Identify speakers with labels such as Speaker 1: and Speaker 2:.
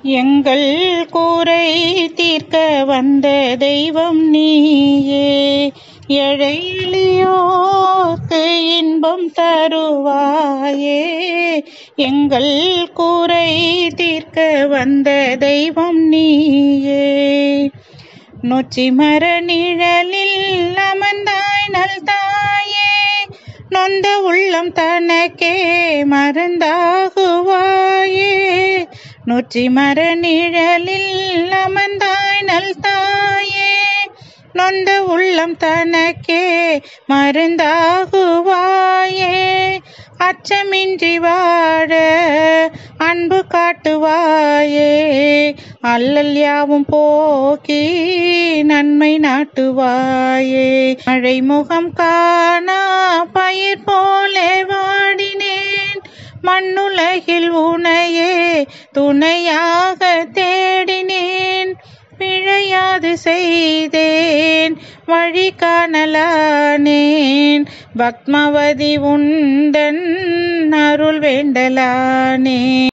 Speaker 1: எங்கள் கூரை தீர்க்க வந்த தெய்வம் நீயே ஏழை எளியோர்க்கு இன்பம் தருவாயே எங்கள் கூரை தீர்க்க வந்த தெய்வம் நீயே நொச்சி மர நிழலில் அமர்ந்தாய் நல் தாயே நொந்த உள்ளம் தனக்கே மருந்தாகுவாயே நொச்சி மர நிழலில் அமர்ந்தாய் நல் தாயே நொந்த உள்ளம் தனக்கே மருந்தாகுவாயே அச்சமின்றி வாழ அன்பு காட்டுவாயே அல்லல் யாவும் போக்கி நன்மை நாட்டுவாயே மழை முகம் காணா பயிர் போலே வாடினேன் மண்ணுலகில் உனையே துணையாக தேடினேன் பிழையாது செய்தேன் வழி காணலானேன் பத்மாவதி உந்தன் அருள் வேண்டலானே